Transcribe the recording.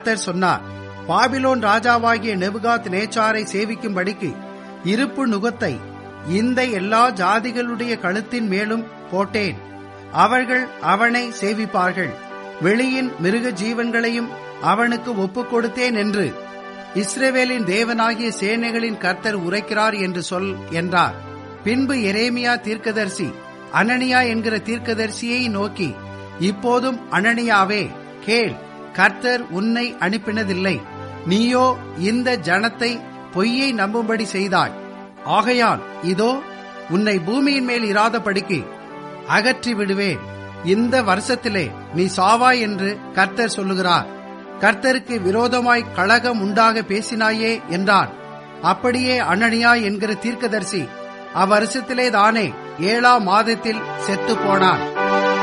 கர்த்தர் சொன்னார் பாபிலோன் ராஜாவாகிய நெபுகாத் நேச்சாரை சேவிக்கும்படிக்கு இருப்பு நுகத்தை இந்த எல்லா ஜாதிகளுடைய கழுத்தின் மேலும் போட்டேன் அவர்கள் அவனை சேவிப்பார்கள் வெளியின் மிருக ஜீவன்களையும் அவனுக்கு ஒப்புக் கொடுத்தேன் என்று இஸ்ரேவேலின் தேவனாகிய சேனைகளின் கர்த்தர் உரைக்கிறார் என்று சொல் என்றார் பின்பு எரேமியா தீர்க்கதரிசி அனனியா என்கிற தீர்க்கதரிசியை நோக்கி இப்போதும் அனனியாவே கேள் கர்த்தர் உன்னை அனுப்பினதில்லை நீயோ இந்த ஜனத்தை பொய்யை நம்பும்படி செய்தாய் ஆகையால் இதோ உன்னை பூமியின் மேல் இராதபடிக்கு அகற்றி விடுவேன் இந்த வருஷத்திலே நீ சாவாய் என்று கர்த்தர் சொல்லுகிறார் கர்த்தருக்கு விரோதமாய் கழகம் உண்டாக பேசினாயே என்றான் அப்படியே அனனியா என்கிற தீர்க்கதரிசி அவ்வருஷத்திலே தானே ஏழாம் மாதத்தில் செத்து போனான்